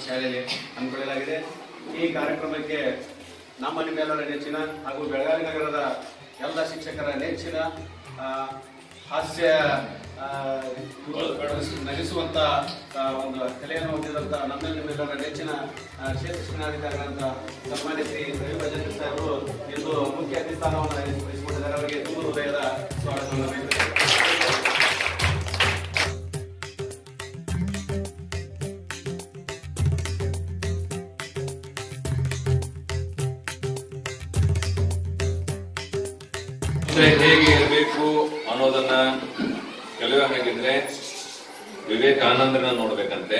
ಶಾಲೆಯಲ್ಲಿ ಹಮ್ಮಿಕೊಳ್ಳಲಾಗಿದೆ ಈ ಕಾರ್ಯಕ್ರಮಕ್ಕೆ ನಮ್ಮ ನಿಮ್ಮೆಲ್ಲರ ನೆಚ್ಚಿನ ಹಾಗೂ ಬೆಳಗಾವಿ ನಗರದ ಎಲ್ಲ ಶಿಕ್ಷಕರ ನೆಚ್ಚಿನ ಆ, ಹಾಸ್ಯ ಆ, ನಗಿಸುವಂತ ಆ, ಒಂದು ಕಲೆಯನ್ನು ಹೊಂದಿದಂತ ನಮ್ಮ ನಿಮ್ಮೆಲ್ಲರ ನೆಚ್ಚಿನ ಆ, ಕ್ಷೇತ್ರ ಶಿಕ್ಷಣಾಧಿಕಾರಿಗಳಂತ ಸನ್ಮಾನ್ಯ ಶ್ರೀ ರವಿ ಭಜನ್ ಸಾಹೇಬರು ಇಂದು ಮುಖ್ಯ ಅತಿಥಿ ಸ್ಥಾನವನ್ನು ವಹಿಸಿಕೊಂಡಿದ್ದಾರೆ ಅವರಿಗೆ ತುಂಬ ಹೃದಯದ ಸ್ವಾಗತವನ್ನು ಬಯಸುತ್ತೇನೆ. ಮುಂದೆ ಹೇಗೆ ಇರಬೇಕು ಅನ್ನೋದನ್ನ ಕಲಿಯೋ ಹಾಗಿದ್ರೆ ವಿವೇಕಾನಂದನ ನೋಡ್ಬೇಕಂತೆ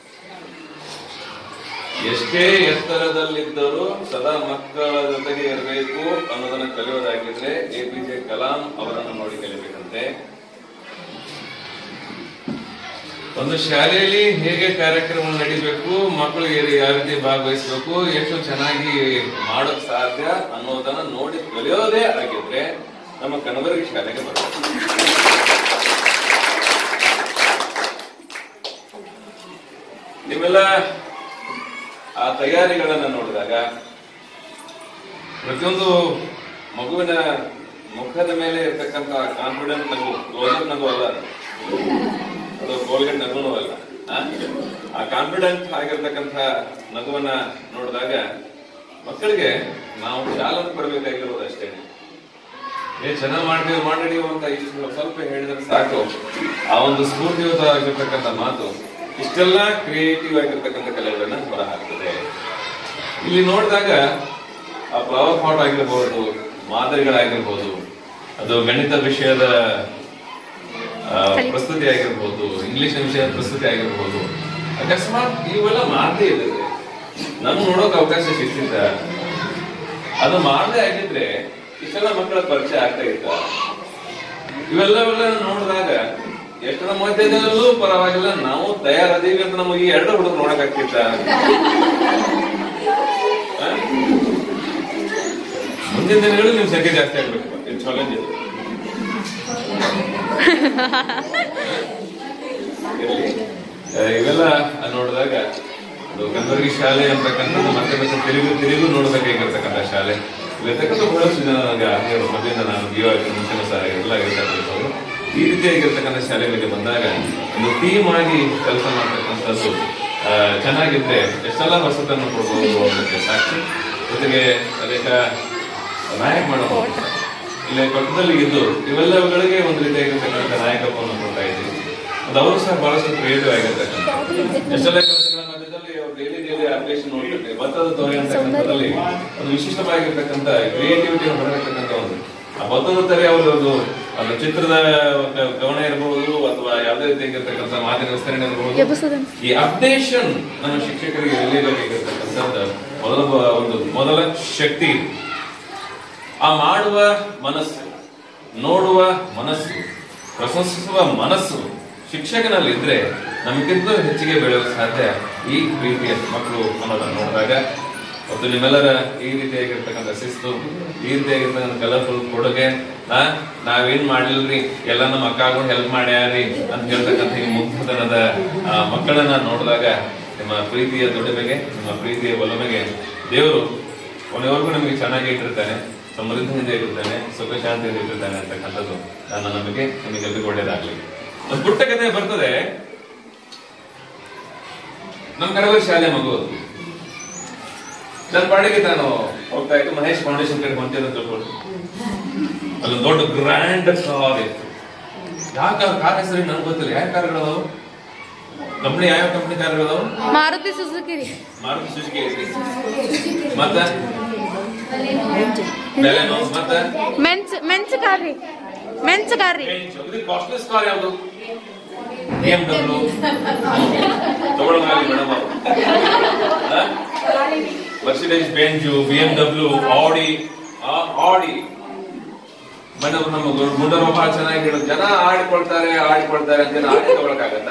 ಎಷ್ಟೇ ಎತ್ತರದಲ್ಲಿದ್ದರೂ ಸದಾ ಮಕ್ಕಳ ಜೊತೆಗೆ ಇರಬೇಕು ಅನ್ನೋದನ್ನ ಕಲಿಯೋದಾಗಿದ್ರೆ ಎ ಪಿ ಜೆ ಕಲಾಂ ಅವರನ್ನು ನೋಡಿ ಕಲಿಬೇಕಂತೆ ಒಂದು ಶಾಲೆಯಲ್ಲಿ ಹೇಗೆ ಕಾರ್ಯಕ್ರಮ ನಡೀಬೇಕು ಮಕ್ಕಳು ಏ- ಯಾವ ರೀತಿ ಭಾಗವಹಿಸಬೇಕು ಎಷ್ಟು ಚೆನ್ನಾಗಿ ಮಾಡೋಕ್ ಸಾಧ್ಯ ಅನ್ನೋದನ್ನ ನೋಡಿ ಕಲಿಯೋದೇ ಆಗಿದ್ರೆ ನಮ್ಮ ಕನಬರಗಿ ಶಾಲೆಗೆ ಬರಬೇಕು ನಿಮ್ಮೆಲ್ಲ ಆ ತಯಾರಿಗಳನ್ನ ನೋಡಿದಾಗ ಪ್ರತಿಯೊಂದು ಮಗುವಿನ ಮುಖದ ಮೇಲೆ ಇರ್ತಕ್ಕಂಥ ಕಾನ್ಫಿಡೆಂಟ್ ನಗು ಕ್ಲೋಸರ್ ನಗು ಅಲ್ಲ ಅದು. ಅದು ಕೋಲ್ಗೇಟ್ ನಗುನೂ ಅಲ್ಲ ಆ? ಆ ಕಾನ್ಫಿಡೆಂಟ್ ಆಗಿರ್ತಕ್ಕಂಥ ನಗುವನ್ನ ನೋಡಿದಾಗ ಮಕ್ಕಳಿಗೆ ನಾವು ಚಾಲನೆ ಕೊಡಬೇಕಾಗಿರೋದು ಅಷ್ಟೇ ಏ ಚೆನ್ನಾಗಿ ಮಾಡ್ತೀವಿ ಮಾಡಿ ಅಂತ ಇಷ್ಟು ಸ್ವಲ್ಪ ಹೇಳಿದ್ರೆ ಸಾಕು ಆ ಒಂದು ಸ್ಫೂರ್ತಿಯುತ ಆಗಿರ್ತಕ್ಕಂಥ ಮಾತು ಇಷ್ಟೆಲ್ಲ ಕ್ರಿಯೇಟಿವ್ ಆಗಿರ್ತಕ್ಕಂಥ ಕಲೆಗಳನ್ನ ಹೊರಹಾಕ್ತದೆ ಇಲ್ಲಿ ನೋಡಿದಾಗ ಆ ಫ್ಲವರ್ ಪಾಟ್ ಆಗಿರ್ಬೋದು ಮಾದರಿಗಳಾಗಿರ್ಬೋದು ಅದು ಗಣಿತ ವಿಷಯದ ಆ, ಪ್ರಸ್ತುತಿ ಆಗಿರ್ಬೋದು ಇಂಗ್ಲಿಷ್ ವಿಷಯದ ಪ್ರಸ್ತುತಿ ಆಗಿರ್ಬೋದು ಅಕಸ್ಮಾತ್ ಇವೆಲ್ಲ ಮಾಡದೇ ಇದ್ರೆ ನಮ್ಗೆ ನೋಡೋಕೆ ಅವಕಾಶ ಸಿಗ್ತಿದ್ದ ಅದು ಮಾಡದೇ ಆಗಿದ್ರೆ ಇಷ್ಟೆಲ್ಲ ಮಕ್ಕಳ ಪರಿಚಯ ಆಗ್ತಾ ಇತ್ತ ಇವೆಲ್ಲವೆಲ್ಲ ನೋಡಿದಾಗ ಎಷ್ಟರ ಮಧ್ಯದಲ್ಲೂ ಪರವಾಗಿಲ್ಲ ನಾವು ತಯಾರದೀವಿ ಅಂತ ನಮಗೆ ಈ ಎರಡು ಹುಡುಗರು ನೋಡಕ್ ಆಗ್ತಿತ್ತ ಆ? ಮುಂದಿನ ದಿನಗಳಲ್ಲಿ ನಿಮ್ ಸಂಖ್ಯೆ ಜಾಸ್ತಿ ಆಗ್ಬೇಕು ಇದು ಚಾಲೆಂಜ್ ಇದು ಇರ್ಲಿ. ಆ, ಇವೆಲ್ಲ ನೋಡಿದಾಗ ಅದು ಗಂಧರ್ಗಿ ಶಾಲೆ ಅಂತಕ್ಕಂಥದ್ದು ಮತ್ತೆ ಮತ್ತೆ ತಿರುಗು ತಿರುಗು ನೋಡ್ಬೇಕಾಗಿರ್ತಕ್ಕಂಥ ಶಾಲೆ ಇಲ್ಲಿರ್ತಕ್ಕಂಥ ಬಹಳಷ್ಟು ಜನ ನನಗೆ ಆಗಿರೋ ಮೊದಲಿಂದ ನಾನು ಬಿ ಆಗಿ ಮುಂಚಿನ ಸಹ ಎಲ್ಲ ಇರ್ತಕ್ಕಂಥವ್ರು ಈ ರೀತಿಯಾಗಿರ್ತಕ್ಕಂಥ ಶಾಲೆಗಳಿಗೆ ಬಂದಾಗ ಒಂದು ಟೀಮ್ ಆಗಿ ಕೆಲಸ ಮಾಡ್ತಕ್ಕಂಥದ್ದು ಆ, ಚೆನ್ನಾಗಿದ್ರೆ ಎಷ್ಟೆಲ್ಲ ಹೊಸತನ್ನು ಕೊಡ್ಬೋದು ಅನ್ನೋದಕ್ಕೆ ಸಾಕ್ಷಿ ಜೊತೆಗೆ ಅನೇಕ ನಾಯಕ ಮಾಡಬಹುದು ಇಲ್ಲಿ ಪಕ್ಕದಲ್ಲಿ ಇದ್ದು ಇವೆಲ್ಲವುಗಳಿಗೆ ಒಂದು ರೀತಿಯಾಗಿರ್ತಕ್ಕಂಥ ನಾಯಕತ್ವವನ್ನು ಕೊಡ್ತಾ ಇದ್ದೀವಿ ಅದು ಅವರು ಸಹ ಬಹಳಷ್ಟು ಕ್ರಿಯೇಟಿವ್ ಆಗಿರ್ತಕ್ಕಂಥ ಎಷ್ಟೆಲ್ಲ ಕೆಲಸಗಳ ಮಧ್ಯದಲ್ಲಿ ಅವ್ರು ಡೈಲಿ ಡೈಲಿ ಅಪ್ಡೇಷನ್ ನೋಡ್ತಿರ್ತೀವಿ ಭತ್ತದ ತೊರೆ ಅಂತಕ್ಕಂಥದ್ದಲ್ಲಿ ಒಂದು ವಿಶಿಷ್ಟವಾಗಿರ್ತಕ್ಕಂಥ ಕ್ರಿಯೇಟಿವಿಟಿ ಹೊರತಕ್ಕಂಥ ಒಂದು ಆ ಭತ್ತದ ತೊರೆ ಅವರು ಒಂದು ಅದು ಚಿತ್ರದ ಗ- ಗಮನ ಇರಬಹುದು ಅಥವಾ ಯಾವುದೇ ರೀತಿಯಾಗಿರ್ತಕ್ಕಂಥ ಮಾತಿನ ವಿಸ್ತರಣೆ ಇರಬಹುದು ಈ ಅಪ್ಡೇಷನ್ ನಮ್ಮ ಶಿಕ್ಷಕರಿಗೆ ಇರಲೇಬೇಕಾಗಿರ್ತಕ್ಕಂಥದ್ದು ಮೊದಲ ಬ- ಒಂದು ಮೊದಲ ಶಕ್ತಿ ಇದು. ಆ ಮಾಡುವ ಮನಸ್ಸು ನೋಡುವ ಮನಸ್ಸು ಪ್ರಶಂಸಿಸುವ ಮನಸ್ಸು ಶಿಕ್ಷಕನಲ್ಲಿ ಇದ್ರೆ ನಮಗಿಂತ ಹೆಚ್ಚಿಗೆ ಬೆಳೆಯಲು ಸಾಧ್ಯ ಈ ಪ್ರೀತಿಯ ಮಕ್ಕಳು ಅನ್ನೋದನ್ನು ನೋಡಿದಾಗ ಮತ್ತು ನಿಮ್ಮೆಲ್ಲರ ಈ ರೀತಿಯಾಗಿರ್ತಕ್ಕಂಥ ಶಿಸ್ತು ಈ ರೀತಿಯಾಗಿರ್ತಕ್ಕಂಥ ಕಲರ್ಫುಲ್ ಕೊಡುಗೆ ಆ, ನಾವೇನ್ ಮಾಡ್ಲಿಲ್ರಿ ಎಲ್ಲ ನಮ್ಮ ಅಕ್ಕಗಳು ಹೆಲ್ಪ್ ಮಾಡ್ಯಾರಿ ಅಂತ ಹೇಳ್ತಕ್ಕಂಥ ಈ ಮುಗ್ಧತನದ ಆ, ಮಕ್ಕಳನ್ನ ನೋಡಿದಾಗ ನಿಮ್ಮ ಪ್ರೀತಿಯ ದುಡಿಮೆಗೆ ನಿಮ್ಮ ಪ್ರೀತಿಯ ಒಲಮೆಗೆ ದೇವರು ಕೊನೆಯವರೆಗೂ ನಿಮಗೆ ಚೆನ್ನಾಗಿ ಇಟ್ಟಿರ್ತಾನೆ ಸಮೃದ್ಧಿಯಿಂದ ಇಟ್ಟಿರ್ತಾನೆ ಸುಖ ಶಾಂತಿಯಿಂದ ಇಟ್ಟಿರ್ತಾನೆ ಅಂತಕ್ಕಂಥದ್ದು ನನ್ನ ನಂಬಿಕೆ ನಿಮಗೆಲ್ಲರಿಗೂ ಒಳ್ಳೇದಾಗ್ಲಿ ಒಂದು ಪುಟ್ಟ ಕಥೆ ಬರ್ತದೆ ನಮ್ಮ ಕಡವ ಶಾಲೆ ಮಗು ಅದು. ನನ್ನ ಪಾಡಿಗೆ ನಾನು ಹೋಗ್ತಾ ಇತ್ತು ಮಹೇಶ್ ಫೌಂಡೇಶನ್ ಕಡೆ ಹೊಂಟಿದ್ದೆ ಅಂತ ತಿಳ್ಕೊಂಡು ಅಲ್ಲೊಂದು ದೊಡ್ಡ ಗ್ರ್ಯಾಂಡ್ ಕಾರ್ ಇತ್ತು ಯಾವ ಕಾರ್ ಕಾರ್ ಹೆಸರು ನನ್ಗೆ ಗೊತ್ತಿಲ್ಲ ಯಾವ ಕಾರ್ಗಳದಾವು ಕಂಪ್ನಿ ಯಾವ ಕಂಪ್ನಿ ಕಾರ್ಗಳದಾವು ಮಾರುತಿ ಸುಜುಕಿ ರೀ ಮಾರುತಿ ಸುಜುಕಿ ಐತಿ ಮತ್ತೆ ಬೆಲೆನೋ ಮತ್ತೆ ಮೆಂಚ್ ಮೆಂಚ್ ಕಾರ್ ರೀ ಮೆಂಚ್ ಕಾರ್ ರೀ ಕಾಸ್ಟ್ಲೆಸ್ ಕಾರ್ ಯಾವುದು ಬಿಎಂಡಬ್ಲ್ಯೂ ತಗೊಳ್ಳೋದಾಗಲಿ madam Mercedes Benz BMW Audi Audi madam ನಮ್ಮ ಗುಂಡರು ಬಹಳ ಚೆನ್ನಾಗಿ ಹೇಳೋದು ಜನ ಆಡಿಕೊಳ್ತಾರೆ ಆಡಿಕೊಳ್ತಾರೆ ಅಂತ ಏನು ಆಡಿ ತಗೊಳಕಾಗತ್ತ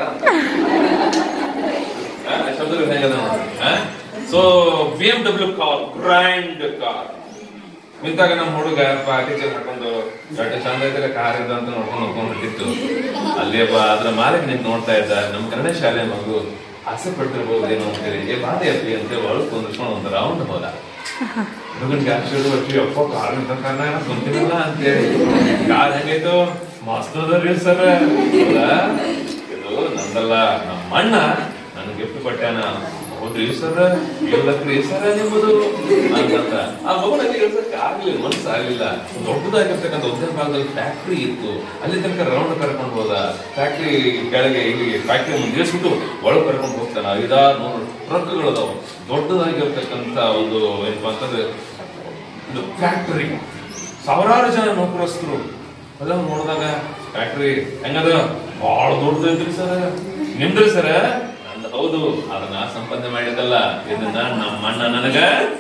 ಶಬ್ದ ಹೇಗದ so B M W car grand car ನಿಂತಾಗ ನಮ್ಮ ಹುಡುಗ ಟೀಚರ್ ಹಾಕೊಂಡು ಎಷ್ಟು ಚಂದ ಐತೆ ಕಾರ್ ಇದೆ ಅಂತ ನೋಡ್ಕೊಂಡು ನೋಡ್ಕೊಂಡು ಬಿಟ್ಟಿತ್ತು ಅಲ್ಲಿ ಒಬ್ಬ ಅದ್ರ ಮಾಲಕ್ ನಿಂತು ನೋಡ್ತಾ ಇದ್ದ ನಮ್ಮ ಕನ್ನಡ ಶಾಲೆ ಮಗು ಆಸೆ ಪಡ್ತಿರ್ಬೋದೇನೋ ಅಂತೇಳಿ ಏ ಬಾದೆ ಅಪ್ಪಿ ಅಂತೇಳಿ ಒಳಗೆ ಕುಂದ್ರಿಸ್ಕೊಂಡು ಒಂದು ರೌಂಡ್ ಹೋದ ಹುಡುಗನ್ಗೆ ಆಶ್ಚರ್ಯ ಬರ್ತೀವಿ ಅಪ್ಪ ಕಾರ್ ಅಂತ ಕಾರಣ ಕುಂತಿರಲ್ಲ ಅಂತೇಳಿ ಕಾರ್ ಹೆಂಗಾಯ್ತು ಮಸ್ತ್ ಅದರಿ ಸರ್ ಇದು ನಂದಲ್ಲ ನಮ್ಮ ಅಣ್ಣ ನನ್ ಗಿಫ್ಟ್ ಕೊಟ್ಟಾನ ಹೌದ್ರಿ ಸರ್ ಎಲ್ಲಕ್ರಿ ಸರ್ ನಿಮ್ಮದು ಅಂತಂದ ಆ ಮಗುನಲ್ಲಿ ಹೇಳ್ಸಕ್ ಆಗ್ಲಿಲ್ಲ ಮನ್ಸು ಆಗ್ಲಿಲ್ಲ ದೊಡ್ಡದಾಗಿರ್ತಕ್ಕಂಥ ಉತ್ತರ ಭಾಗದಲ್ಲಿ ಫ್ಯಾಕ್ಟ್ರಿ ಇತ್ತು ಅಲ್ಲಿ ತನಕ ರೌಂಡ್ ಕರ್ಕೊಂಡು ಹೋದ ಫ್ಯಾಕ್ಟ್ರಿ ಕೆಳಗೆ ಇಲ್ಲಿ ಫ್ಯಾಕ್ಟ್ರಿ ಮುಂದೆ ಇಳಿಸ್ಬಿಟ್ಟು ಒಳಗೆ ಕರ್ಕೊಂಡು ಹೋಗ್ತಾನ ಐದಾರು ನೂರು ಟ್ರಕ್ಗಳು ಅದಾವ ದೊಡ್ಡದಾಗಿರ್ತಕ್ಕಂಥ ಒಂದು ಏನಪ್ಪಾ ಅಂತಂದ್ರೆ ಇದು ಫ್ಯಾಕ್ಟರಿ ಸಾವಿರಾರು ಜನ ನೌಕರಸ್ಥರು ಅದನ್ನ ನೋಡಿದಾಗ ಫ್ಯಾಕ್ಟ್ರಿ ಹೆಂಗದ ಬಹಳ ದೊಡ್ಡದೈತ್ರಿ ಸರ್ ನಿಮ್ದ್ರಿ ಸರ್ ನಂದು ಹೌದು ಅದನ್ನ ಸಂಪಾದನೆ ಮಾಡಿದಲ್ಲ ಇದನ್ನ ನಮ್ಮ ಅಣ್ಣ ನನಗ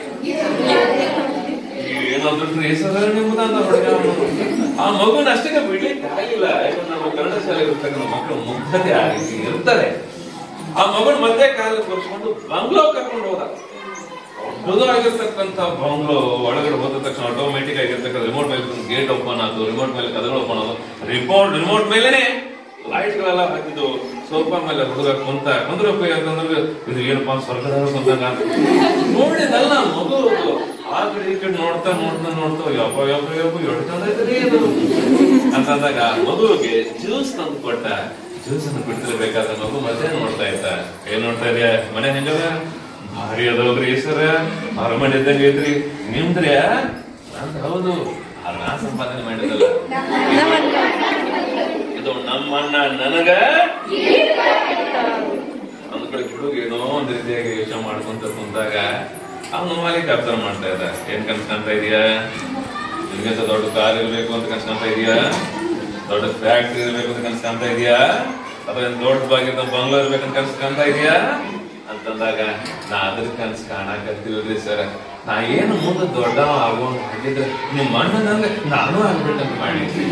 ಏನಾದ್ರೂ ಸರ್ ನಿಮ್ಮದ ಅಂತ ಹುಡುಗ ಅವ್ನು. ಆ ಮಗುನ ಅಷ್ಟೇ ಬಿಡ್ಲಿಕ್ಕೆ ಆಗಿಲ್ಲ ಯಾಕಂದ್ರೆ ನಾವು ಕನ್ನಡ ಶಾಲೆ ಇರ್ತಕ್ಕಂಥ ಮಕ್ಕಳು ಮುಗ್ಧತೆ ಆ ರೀತಿ ಇರ್ತಾರೆ ಆ ಮಗುನ ಮತ್ತೆ ಕಾಲ ಕೂರಿಸ್ಕೊಂಡು ಬಂಗ್ಲೋ ಕರ್ಕೊಂಡು ಹೋದ ದೊಡ್ಡದಾಗಿರ್ತಕ್ಕಂಥ ಬಂಗ್ಲೋ ಒಳಗಡೆ ಹೋದ ತಕ್ಷಣ ಆಟೋಮೆಟಿಕ್ ಆಗಿರ್ತಕ್ಕಂಥ ರಿಮೋಟ್ ಮೇಲೆ ಗೇಟ್ ಓಪನ್ ಆಗೋದು ರಿಮೋಟ್ ಮೇಲೆ ಕದಗಳು ಓಪನ್ ಆಗೋದು ರಿಮೋಟ್ ರಿಮೋಟ್ ಮೇಲೆನೆ ಲೈಟ್ ಗಳೆಲ್ಲ ಹಾಕಿದ್ದು ಸೋಫಾ ಮೇಲೆ ಹುಡುಗ ಕುಂತ ಕುಂದ್ರಪ್ಪ ಯಾಕಂದ್ರೆ ಇದು ಏನಪ್ಪಾ ಸ್ವರ್ಗದ ಕುಂತಂಗ ನೋಡಿದಲ್ಲ ಮಗು ಆ ಕಡೆ ಈ ಕಡೆ ನೋಡ್ತಾ ನೋಡ್ತಾ ನೋಡ್ತಾ ಯಪ್ಪ ಯಪ್ಪ ಯಪ್ಪ ಎಷ್ಟು ಚಂದ ಐತ್ರಿ ಇದು ಅಂತಂದಾಗ ಆ ಮಗುವಿಗೆ ಜ್ಯೂಸ್ ತಂದು ಕೊಟ್ಟ ಜ್ಯೂಸ್ ಅನ್ನು ಬಿಡ್ತಿರ್ಬೇಕಾದ ಮಗು ಮತ್ತೆ ನೋಡ್ತಾ ಇತ್ತ ಏನ್ ನೋಡ್ತಾ ಇದೆಯಾ ಮನೆ ಹೆಂಗದ ಭಾರಿ ಅದಾವ್ರಿ ಸರ್ ಅರಮನೆ ಇದ್ದಂಗೆ ಐತ್ರಿ ನಿಮ್ದ್ರಿ ನಂದ್ ಹೌದು ಅದ್ ನಾ ಸಂಪಾದನೆ ಮಾಡಿದಲ್ಲ ಇದು ನಮ್ಮಣ್ಣ ನನಗ ಒಂದ್ ಕಡೆ ಹುಡುಗ ಏನೋ ಒಂದ್ ರೀತಿಯಾಗಿ ಯೋಚನೆ ಮಾಡ್ಕೊಂತ ಕುಂತಾಗ ಅವನು ಮಾಲೀಕ ಅಬ್ಸರ್ವ್ ಮಾಡ್ತಾ ಇದ್ದ ಏನ್ ಕನ್ಸ್ಕೊಂತ ಇದೀಯಾ ನಿನ್ಗಿಂತ ದೊಡ್ಡ ಕಾರ್ ಇರ್ಬೇಕು ಅಂತ ಕನ್ಸ್ಕೊಂತ ಇದೀಯಾ ದೊಡ್ಡ ಫ್ಯಾಕ್ಟ್ರಿ ಇರ್ಬೇಕು ಅಂತ ಕನ್ಸ್ಕೊಂತ ಇದೀಯಾ ಅಥವಾ ಏನ್ ದೊಡ್ಡವಾಗಿದ್ದ ಬಂಗ್ಲೋ ಇರ್ಬೇಕಂತ ಕನ್ಸ್ಕೊಂತ ಇದೀಯಾ ಅಂತಂದಾಗ ನಾ ಅದ್ರ ಕನ್ಸ್ ಕಾಣಕತ್ತಿಲ್ರಿ ಸರ್ ನಾ ಏನು ಮುಂದೆ ದೊಡ್ಡ ಆಗೋಣ ಆಗಿದ್ರೆ ನಿಮ್ಮ ಅಣ್ಣ ನಂಗೆ ನಾನು ಆಗ್ಬೇಕಂತ ಮಾಡಿದ್ರಿ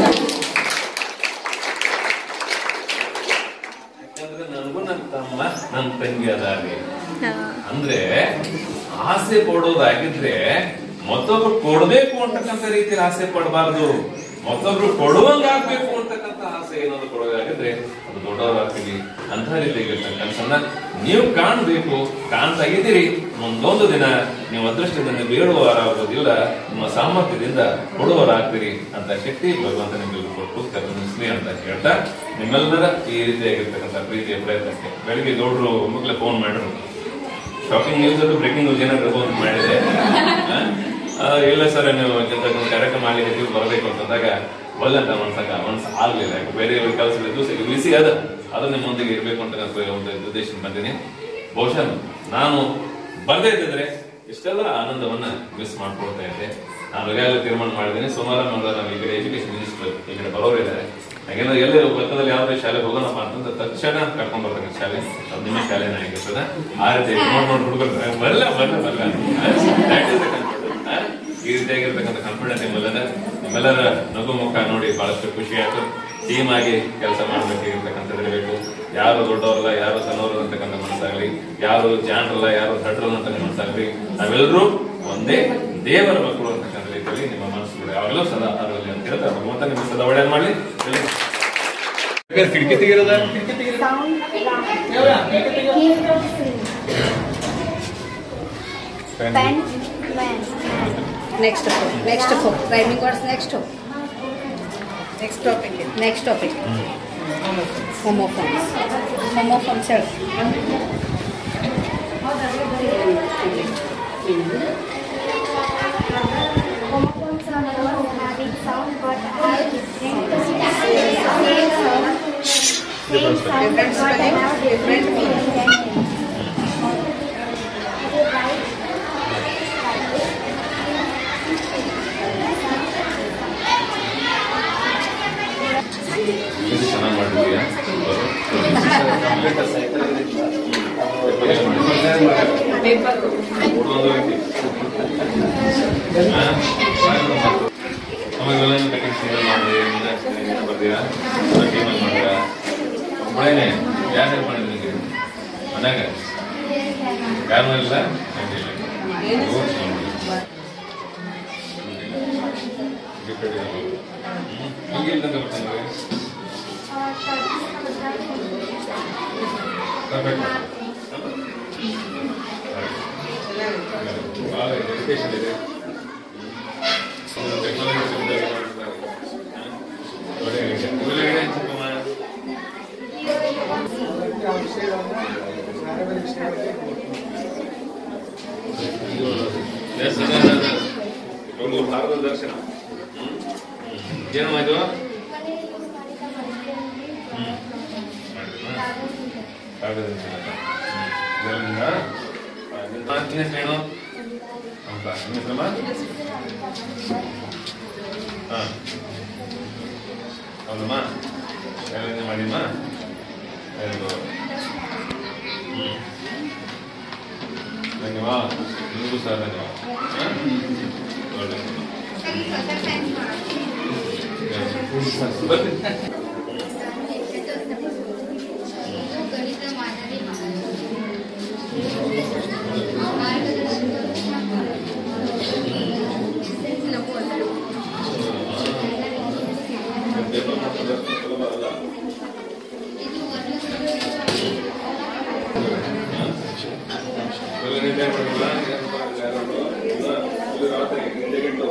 ಯಾಕಂದ್ರೆ ನನಗೂ ನನ್ನ ತಮ್ಮ ನನ್ನ ತಂಗಿ ಅದಾರಿ ಅಂದ್ರೆ ಆಸೆ ಪಡೋದಾಗಿದ್ರೆ ಮತ್ತೊಬ್ರು ಕೊಡ್ಬೇಕು ಅಂತಕ್ಕಂಥ ರೀತಿಯಲ್ಲಿ ಆಸೆ ಪಡಬಾರ್ದು ಮತ್ತೊಬ್ರು ಕೊಡುವಂಗ ಆಗ್ಬೇಕು ಅಂತಕ್ಕಂಥ ಆಸೆ ಏನಾದ್ರು ಕೊಡೋದಾಗಿದ್ರೆ ಅದು ದೊಡ್ಡವರಾಗ್ತೀವಿ ಅಂತ ರೀತಿಯಾಗಿರ್ತಕ್ಕಂಥ ಕನಸನ್ನ ನೀವು ಕಾಣ್ಬೇಕು ಕಾಣ್ತಾ ಇದ್ದೀರಿ ಮುಂದೊಂದು ದಿನ ನೀವು ಅದೃಷ್ಟದಿಂದ ಬೇಡುವವರಾಗೋದಿಲ್ಲ ನಿಮ್ಮ ಸಾಮರ್ಥ್ಯದಿಂದ ಕೊಡುವವರಾಗ್ತೀರಿ ಅಂತ ಶಕ್ತಿ ಭಗವಂತ ನಿಮ್ಗೆಲ್ಲರೂ ಕೊಟ್ಟು ಕರುಣಿಸ್ಲಿ ಅಂತ ಹೇಳ್ತಾ ನಿಮ್ಮೆಲ್ಲರ ಈ ರೀತಿಯಾಗಿರ್ತಕ್ಕಂಥ ಪ್ರೀತಿಯ ಪ್ರಯತ್ನಕ್ಕೆ ಬೆಳಿಗ್ಗೆ ಗೌಡ್ರು ಮಗ್ಲೆ ಫೋನ್ ಮಾಡ್ರು ಶಾಕಿಂಗ್ ನ್ಯೂಸ್ ಅದು ಬ್ರೇಕಿಂಗ್ ನ್ಯೂಸ್ ಏನಾದ್ರು ಫೋನ್ ಮಾಡಿದೆ ಆ? ಆ, ಇಲ್ಲ ಸರ್ ನೀವು ಇಂಥದ್ದೊಂದು ಕಾರ್ಯಕ್ರಮ ಅಲ್ಲಿ ನೀವು ಬರಬೇಕು ಅಂತಂದಾಗ ಒಲ್ಲಂತ ಮನ್ಸಂಗ ಮನ್ಸ ಆಗ್ಲಿಲ್ಲ ಯಾಕೆ ಬೇರೆ ಕೆಲಸ ದಿವಸ ಬಿಸಿ ಅದ ಅದು ನಿಮ್ಮೊಂದಿಗೆ ಇರ್ಬೇಕು ಅಂತ ನಾನು ಒಂದು ಉದ್ದೇಶ ಬಂದಿನಿ ಬಹುಶಃ ನಾನು ಬರ್ದೇ ಇದ್ದಿದ್ರೆ ಇಷ್ಟೆಲ್ಲ ಆನಂದವನ್ನ ಮಿಸ್ ಮಾಡ್ಕೊಳ್ತಾ ಇದ್ದೆ ನಾನು ಈಗಾಗಲೇ ತೀರ್ಮಾನ ಮಾಡಿದ್ದೀನಿ ಸೋಮವಾರ ಮಂಗಳವಾರ ನಾವು ಈ ಕಡೆ ಎಜುಕೇಶನ್ ಮಿನಿಸ್ಟರ್ ಈ ಕಡೆ ಬರೋರು ಇದ್ದಾರೆ ಹಾಗೇನೋ ಎಲ್ಲೇ ಪಕ್ಕದಲ್ಲಿ ಯಾವುದೇ ಶಾಲೆ ಹೋಗೋಣಪ್ಪ ಅಂತಂದ್ರೆ ತಕ್ಷಣ ಕರ್ಕೊಂಡ್ ಬರ್ತಾರೆ ಶಾಲೆ ಅದು ನಿಮ್ಮ ಶಾಲೆನ ಆಗಿರ್ತದೆ ಆ ರೀತಿ ನೋಡ್ ನೋಡ್ ಹುಡುಗರು ಬರಲ್ಲ ಬರಲ್ಲ ಬರಲ್ಲ That is the confidence, ಆ? ಈ ರೀತಿಯಾಗಿರ್ತಕ್ಕಂಥ ಕಾನ್ಫಿಡೆನ್ಸ್ ನಿಮ್ಮೆಲ್ಲರ ನಿಮ್ಮೆಲ್ಲರ ನಗು ಮುಖ ನೋಡಿ ಬಹಳಷ್ಟು ಖುಷಿ ಆಯ್ತು ಟೀಮ್ ಆಗಿ ಕೆಲಸ ಮಾಡ್ಬೇಕಾಗಿರ್ತಕ್ಕಂಥದ್ದು ಇರಬೇಕು ಯಾರು ದೊಡ್ಡವರಲ್ಲ ಯಾರು ಸಣ್ಣವರು ಅಂತಕ್ಕಂಥ ಮನಸ್ಸಾಗ್ಲಿ ಯಾರು ಜಾಣರಲ್ಲ ಯಾರು ದಡ್ರಲ್ಲ ಅಂತ ಮನಸ್ಸಾಗ್ಲಿ ನಾವೆಲ್ಲರೂ ಒಂದೇ ದೇವರ ಮಕ್ಕಳು ಅಂತಕ್ಕಂಥ ರೀತಿಯಲ್ಲಿ ನಿಮ್ಮ ಮನಸ್ಸುಗಳು ಯಾವಾಗಲೂ ಸದಾ ಅದರಲ್ಲಿ ಅಂತ ಹೇಳ್ತಾರೆ ಭಗವಂತ ನಿಮ್ಮ ಸದಾ ಒಳ್ಳೆಯದು ಮಾಡಲಿ ಕಿಟಕಿ ತೆಗಿರೋದ Pen, pen. Next hook. Next hook. Rhyming words next hook. Next topic Next topic. Homophones. Homophones ಹೇಳು. Homophones are not having sound but have different same sound. Same sound but Different spelling, have different meaning. ಇದು ಚೆನ್ನಾಗಿ ಮಾಡಿದ್ಯಾ paper ಆಮೇಲೆ techniques ಮಾಡಿ ಬರ್ತೀರಾ ಟೀಮಲ್ಲಿ ಮಾಡ್ತೀರಾ ಒಬ್ಬಳೇನೆ ಯಾರು ಹೆಲ್ಪ್ ಮಾಡಿದ್ರು ನಿಮಗೆ ಮನ್ಯಾಗ ಯಾರು ಇಲ್ಲ ಹಿಂಗೆ ಇಲ್ದಂಗೆ ಬರ್ತಾನೆ Perfect. ಭಾಳ ಡೆಡಿಕೇಶನ್ ಇದೆ ಟೆಕ್ನಾಲಜಿ ಸಿಗ್ತಾರೆ ಒಳ್ಳೆ ವಿಷಯ. ಇವೆಲ್ಲ ಏನು ಚಿಕ್ಕಮ್ಮ? ಎಸ್, ಅದ, ಅದ, ಅದ. ಒಂದು ಭಾರತದ ದರ್ಶನ ಏನಮ್ಮ ಇದು ಕಾಗದ ಇದರಿಂದ ನಿಮ್ಮ ನಿನ್ನ ಹೆಸರೇನು ಹೌದಾ ನಿಮ್ಮ ಹೆಸರಮ್ಮ ಹಾಂ ಹೌದಮ್ಮ ಎಲ್ಲ ಮಾಡಿಮ್ಮ ವೆರಿ ಗುಡ್ ಹ್ಞೂ ಧನ್ಯವಾದ ನಿಮಗೂ ಸಹ ಧನ್ಯವಾದ ಹಾಂ? ಒಳ್ಳೆ ಬರ್ತೀನಿ ಗಣಿತ ಮಾದರಿ ಪೇಪರ್ ಮಾಡ್ಸೋದು ಸುಲಭ ಅಲ್ಲ ಎಲ್ಲ ನೀಟಾಗಿ ಮಾಡಿಲ್ಲ ಏನು ಮಾಡಿಲ್ಲ ಯಾರು ಇಲ್ಲ ಇಲ್ಲಿ ರಾತ್ರಿ ಹಿಂದೆ ಗಂಟು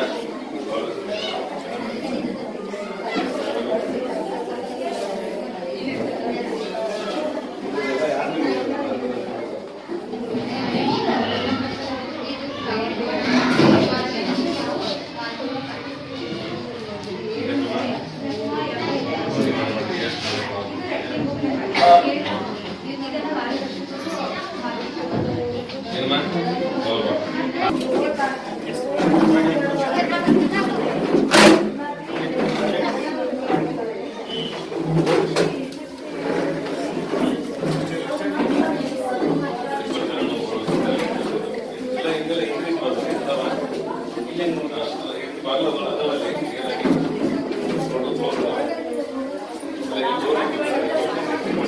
ಏನಮ್ಮ ಸ್ವಲ್ಪ ಇಲ್ಲ ಹಿಂಗೆಲ್ಲ ಇಂಗ್ಲೀಷ್ ಮಾತಾಡಿ ಇರ್ತಾವ ಇಲ್ಲಿ ಬಾಗಿಲು ಅದಾವಲ್ಲಿ ಏನಾಗಿ ನೋಡು ತೋರ್ಸ್ತಾವ. ಇಲ್ಲ, ಇಲ್ಲಿ ತೋರ್ಸಿ.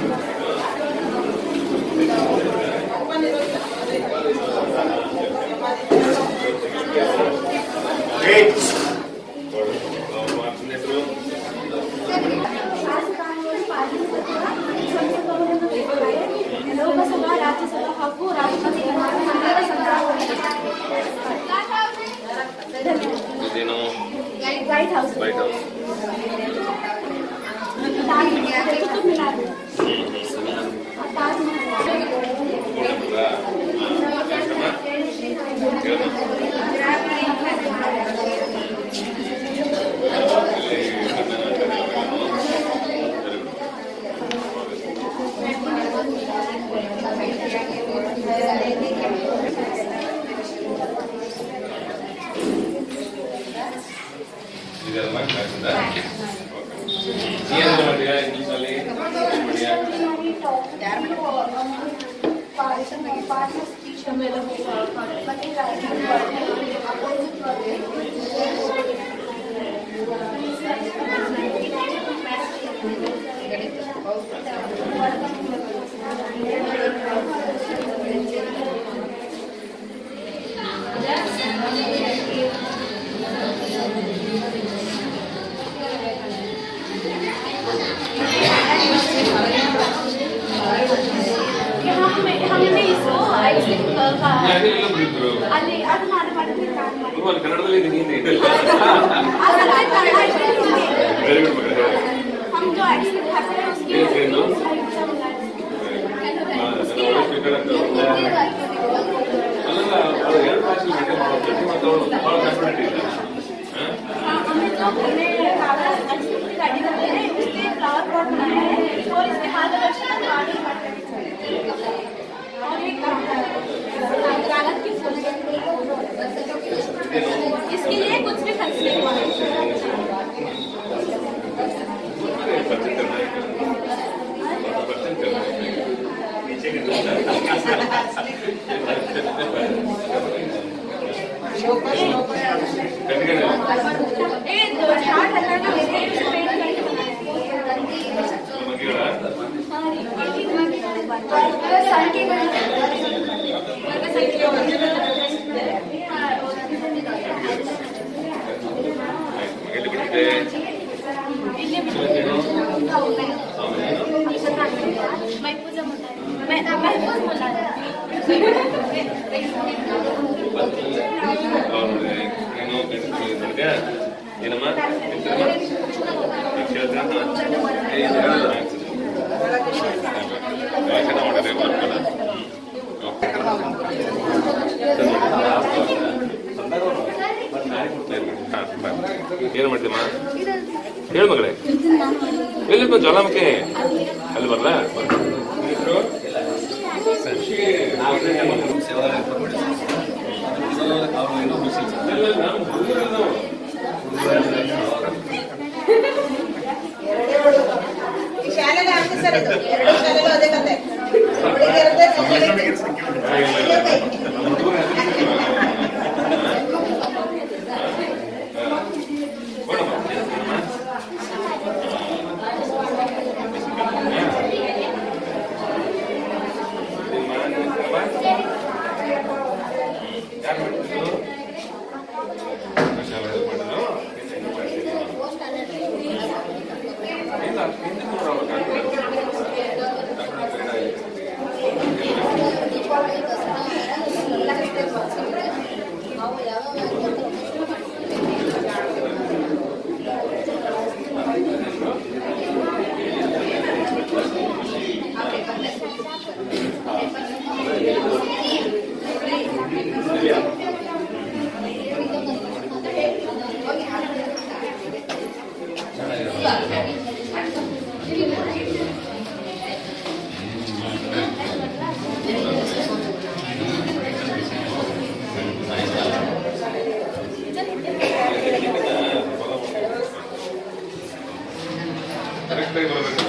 ನೋಡು, ಅವ್ರ ಮಾತಿನ ಹೆಸರು ಲೋಕಸಭಾ ರಾಜ್ಯಸಭಾ ಹಾಗೂ ರಾಷ್ಟ್ರಪತಿ ಇದೇನು White House White House Qutub Minar Taj Mahal ಇದೆಲ್ಲ ಕ್ಲಾಸಿಂದ ಏನು ಮಾಡಿಯಾ ಇಂಗ್ಲೀಷಲ್ಲಿ ಮಾಡಿಯಾ ಹಮ್ಮೆಂಗೆ ಇಸೋ ಐಸ್ ಯಾಕೆ ಇಲ್ಲ ಬಿದ್ರು ಅಲ್ಲಿ ಅದು ಮಾಡಿ ಮಾಡಿದ್ರೆ ಕಾರ್ ಮಾಡಿ ಅಲ್ಲಿ ಕನ್ನಡದಲ್ಲಿ ಇದೀನಿ ಹಿಂದೆ ವೆರಿ ಗುಡ್ ಮಗ हम जो एक्सीडेंट हैपन है उसकी Yes, yes, no? ಅಲ್ಲ ಅದು ಎರಡು ಭಾಷೆ ಮೇಂಟೈನ್ ಮಾಡೋದು ಮತ್ತು ಅವಳು ಭಾಳ ಕಾನ್ಫಿಡೆಂಟ್ ಇಲ್ಲ ಹಾಂ हमें जो हमने कागज एक्सीडेंट की गाड़ी करते हैं उसके फ्लावर पॉट बनाया है और इसके मार्गदर्शन में आगे बढ़ते हैं और एक कागज की फूल इसके लिए कुछ भी खर्च नहीं हुआ पर्चेज करना है पर्चेज करना है नीचे के ये दो झाड़ लगाना है पेड़ सन की ಎಲ್ಲಿ ಬಿಟ್ಟಿದೆ ಇಲ್ಲಿ ಬಿಟ್ಟು ಆಮೇಲೆ महफूजा मुल्ला मैं महफूज मुल्ला ಅವ್ರು ಏನೋ ನೋಡಿದ್ಯಾ ಏನಮ್ಮ ಹೆಸರಮ್ಮ? ಅಕ್ಷತಾ? ಏ, ಇದು ಹೇಳಲ್ಲ. ಭಾಷಣ ಮಾಡಿದ್ರೆ ಮಾಡ್ಕೊಳ. ಹಾ, ಬಾ. ಏನು ಮಾಡ್ತೀಮ್ಮ ಹೇಳು ಮಗಳೇ ಎಲ್ಲಿಪ್ಪ ಜ್ವಾಲಾಮುಖಿ ಅಲ್ಲಿ ಬರ್ಲಾ ಅವರು ಇನ್ನೂ ಮುಗಿಸಿಲ್ಲ ಈ ಶಾಲೆಗೆ ಹಾಕಿ ಸರ್ ಇದು ಎರಡು ಶಾಲೆಗೂ ಅದೇ ಕತೆ ಒಬ್ಬಳಿಗೆ ಇರುತ್ತೆ ಮಕ್ಕಳಿಗೆ ಕರೆಕ್ಟಾಗಿ ಬರಬೇಕು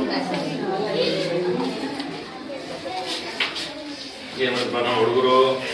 ಏನಪ್ಪ ನಾವು ಹುಡುಗರು